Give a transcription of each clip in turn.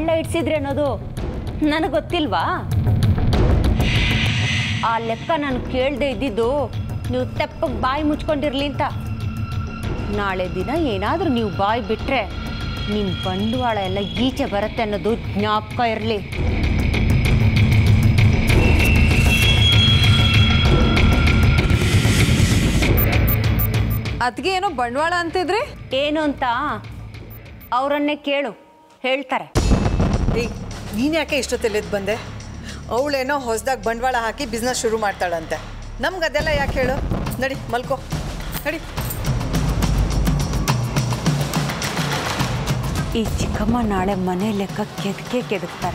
ಎಲ್ಲ ಇಡ್ಸಿದ್ರಿ ಅನ್ನೋದು ನನಗೆ ಗೊತ್ತಿಲ್ವಾ ಆ ಲೆಕ್ಕ ನಾನು ಕೇಳದೆ ಇದ್ದಿದ್ದು ನೀವು ತೆಪ್ಪಗೆ ಬಾಯಿ ಮುಚ್ಕೊಂಡಿರ್ಲಿ ಅಂತ ನಾಳೆ ದಿನ ಏನಾದರೂ ನೀವು ಬಾಯಿ ಬಿಟ್ಟರೆ ನಿಮ್ಮ ಬಂಡವಾಳ ಎಲ್ಲ ಈಚೆ ಬರುತ್ತೆ ಅನ್ನೋದು ಜ್ಞಾಪಕ ಇರಲಿ ಅದಕ್ಕೆ ಏನೋ ಬಂಡವಾಳ ಅಂತಿದ್ರಿ ಏನು ಅಂತ ಅವರನ್ನೇ ಕೇಳು ಹೇಳ್ತಾರೆ ರೀ ನೀನು ಯಾಕೆ ಇಷ್ಟೊತ್ತಲ್ಲಿ ಬಂದೆ ಅವಳೇನೋ ಹೊಸ್ದಾಗಿ ಬಂಡವಾಳ ಹಾಕಿ ಬಿಸ್ನೆಸ್ ಶುರು ಮಾಡ್ತಾಳಂತೆ ನಮ್ಗೆ ಅದೆಲ್ಲ ಯಾಕೆ ಹೇಳು ನಡಿ ಮಲ್ಕೋ ನಡಿ ಈ ಚಿಕ್ಕಮ್ಮ ನಾಳೆ ಮನೆ ಲೆಕ್ಕ ಕೆದಕೆ ಕೆದಕ್ತಾರೆ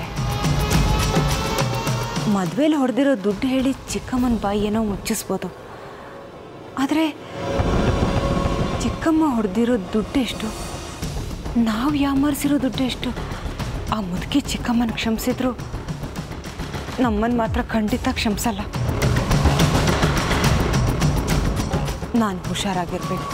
ಮದುವೆಲಿ ಹೊಡೆದಿರೋ ದುಡ್ಡು ಹೇಳಿ ಚಿಕ್ಕಮ್ಮನ ಬಾಯಿ ಏನೋ ಮುಚ್ಚಿಸ್ಬೋದು ಆದರೆ ಚಿಕ್ಕಮ್ಮ ಹೊಡೆದಿರೋ ದುಡ್ಡು ಎಷ್ಟು ನಾವು ಯಾಮರ್ಸಿರೋ ದುಡ್ಡು ಎಷ್ಟು ಆ ಮುದುಕಿ ಚಿಕ್ಕಮ್ಮನ ಕ್ಷಮಿಸಿದ್ರು ನಮ್ಮನ್ನು ಮಾತ್ರ ಖಂಡಿತ ಕ್ಷಮಿಸಲ್ಲ ನಾನು ಹುಷಾರಾಗಿರ್ಬೇಕು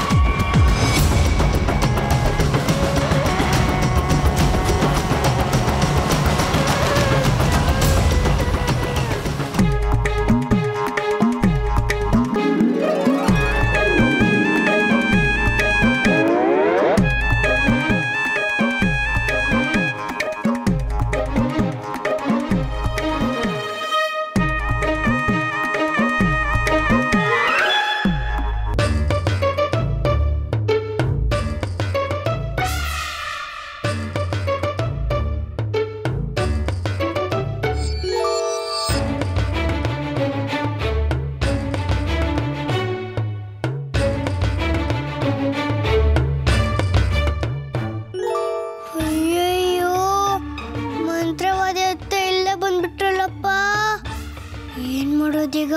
ಅಯ್ಯಯ್ಯೋ ಮಂತ್ರವಾದ ಅತ್ತ ಎಲ್ಲ ಬಂದ್ಬಿಟ್ರಲ್ಲಪ್ಪ ಏನ್ ಮಾಡೋದೀಗ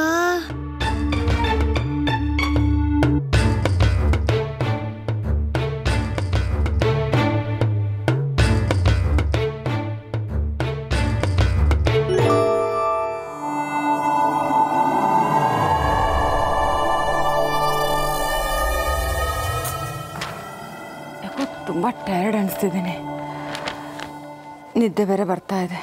ಯಾಕೋ ತುಂಬ ಟಯರ್ಡ್ ಅನಿಸ್ತಿದ್ದೀನಿ ನಿದ್ದೆ ಬೇರೆ ಬರ್ತಾ ಇದೆ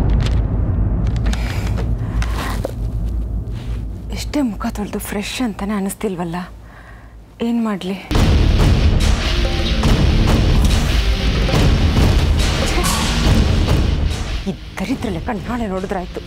ಎಷ್ಟೇ ಮುಖ ತೊಳೆದು ಫ್ರೆಶ್ ಅಂತಾನೆ ಅನಿಸ್ತಿಲ್ವಲ್ಲ ಏನು ಮಾಡಲಿ ಈ ದರಿದ್ರ ಲೆಕ್ಕ ನಾಳೆ ನೋಡಿದ್ರಾಯ್ತು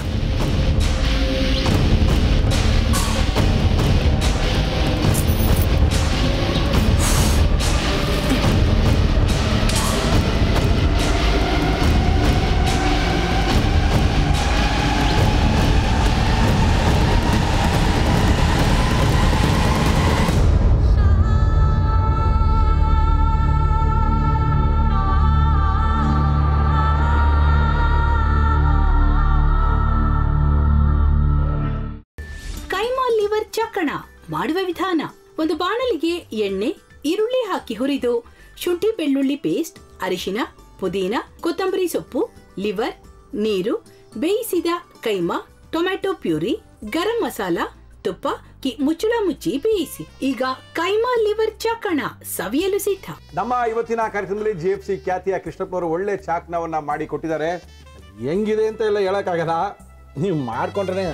ಕೈಮಾ ಲಿವರ್ ಚಕ್ಕಣ ಮಾಡುವ ವಿಧಾನ ಒಂದು ಬಾಣಲಿಗೆ ಎಣ್ಣೆ ಈರುಳ್ಳಿ ಹಾಕಿ ಹುರಿದು ಶುಂಠಿ ಬೆಳ್ಳುಳ್ಳಿ ಪೇಸ್ಟ್ ಅರಿಶಿನ ಪುದೀನ ಕೊತ್ತಂಬರಿ ಸೊಪ್ಪು ಲಿವರ್ ನೀರು ಬೇಯಿಸಿದ ಕೈಮಾ ಟೊಮ್ಯಾಟೊ ಪ್ಯೂರಿ ಗರಂ ಮಸಾಲ ತುಪ್ಪ ಕಿ ಮುಚ್ಚಳ ಮುಚ್ಚಿ ಬೇಯಿಸಿ ಈಗ ಕೈಮಾ ಲಿವರ್ ಚಕ್ಕಣ ಸವಿಯಲು ಸಿದ್ಧ ನಮ್ಮ ಇವತ್ತಿನ ಕಾರ್ಯಕ್ರಮದಲ್ಲಿ ಜಿ ಎಫ್ ಸಿ ಖ್ಯಾತಿಯ ಕೃಷ್ಣಪ್ಪನವರು ಒಳ್ಳೆ ಚಾಕ್ನವನ್ನ ಮಾಡಿ ಕೊಟ್ಟಿದ್ದಾರೆ ಹೆಂಗಿದೆ ಅಂತ ಎಲ್ಲ ಹೇಳಕ್ಕಾಗಲ್ಲ ನೀವು ಮಾಡ್ಕೊಂಡ್ರೆ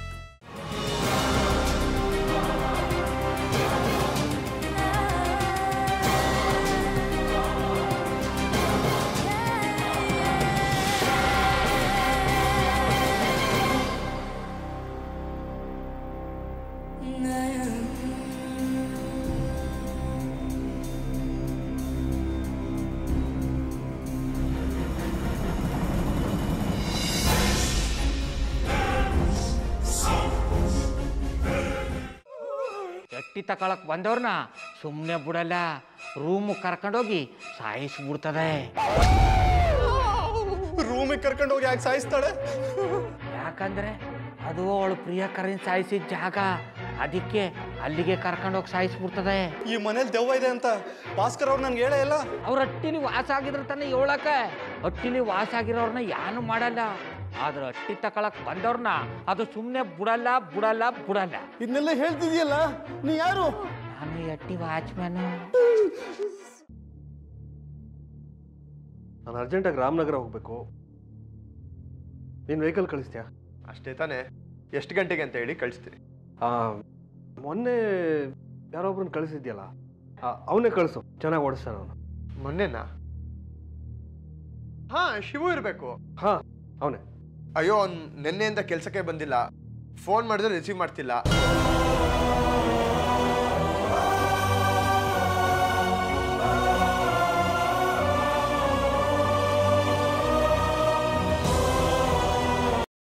ಎಟ್ಟಿ ತಕೊಳಕ್ ಬಂದವ್ರನ್ನ ಸುಮ್ಮನೆ ಬಿಡಲ್ಲ ರೂಮ್ ಕರ್ಕೊಂಡೋಗಿ ಸಾಯಿಸ್ಬಿಡ್ತದೆ ರೂಮಿಗೆ ಕರ್ಕೊಂಡು ಹೋಗಿ ಯಾಕೆ ಸಾಯಿಸ್ತಾಳೆ ಯಾಕಂದ್ರೆ ಅದು ಅವಳು ಪ್ರಿಯಕರನ್ ಸಾಯಿಸಿದ ಜಾಗ ಅದಕ್ಕೆ ಅಲ್ಲಿಗೆ ಕರ್ಕೊಂಡೋಗಿ ಸಾಯಿಸ್ಬಿಡ್ತದೆ ಈ ಮನೇಲಿ ದೆವ್ವ ಇದೆ ಅಂತ ಭಾಸ್ಕರ್ ಅವ್ರು ನನ್ಗೆ ಹೇಳೇ ಇಲ್ಲ ಅವ್ರ ಹಟ್ಟಿಲಿ ವಾಸ ಆಗಿದ್ರೆ ತಾನೇ ಏಳಕ ಹಟ್ಟಿಲಿ ವಾಸ ಆಗಿರೋರ್ನ ಯಾನು ಮಾಡಲ್ಲ ಆದ್ರೆ ಹಟ್ಟಿ ತಕೊಳಕ್ ಬಂದವ್ರನ್ನ ಅದು ಸುಮ್ಮನೆ ಬಿಡಲ್ಲ ಬಿಡಲ್ಲ ಬಿಡಲ್ಲ ಇದನ್ನೆಲ್ಲ ಹೇಳ್ತಿದ್ಯಲ್ಲ ನೀ ಯಾರು ನಾನು ಈ ಹಟ್ಟಿ ವಾಚ್ಮ್ಯಾನು ನಾನು ಅರ್ಜೆಂಟಾಗಿ ರಾಮನಗರ ಹೋಗಬೇಕು ನೀನು ವೆಹಿಕಲ್ ಕಳಿಸ್ತೀಯಾ ಅಷ್ಟೇ ತಾನೇ ಎಷ್ಟು ಗಂಟೆಗೆ ಅಂತ ಹೇಳಿ ಕಳಿಸ್ತೀನಿ ಆ, ಮೊನ್ನೆ ಯಾರೊಬ್ರನ್ನ ಕಳಿಸಿದ್ಯಲ್ಲ ಅವನೇ ಕಳಿಸು ಚೆನ್ನಾಗಿ ಓಡಿಸ್ತಾನೆ ಅವನು ಮೊನ್ನೆನಾ ಹಾ ಶಿವು ಇರಬೇಕು ಹಾಂ ಅವನೇ ಅಯ್ಯೋ ಅವ್ನು ನಿನ್ನೆಯಿಂದ ಕೆಲಸಕ್ಕೆ ಬಂದಿಲ್ಲ ಫೋನ್ ಮಾಡಿದ್ರೆ ರಿಸೀವ್ ಮಾಡ್ತಿಲ್ಲ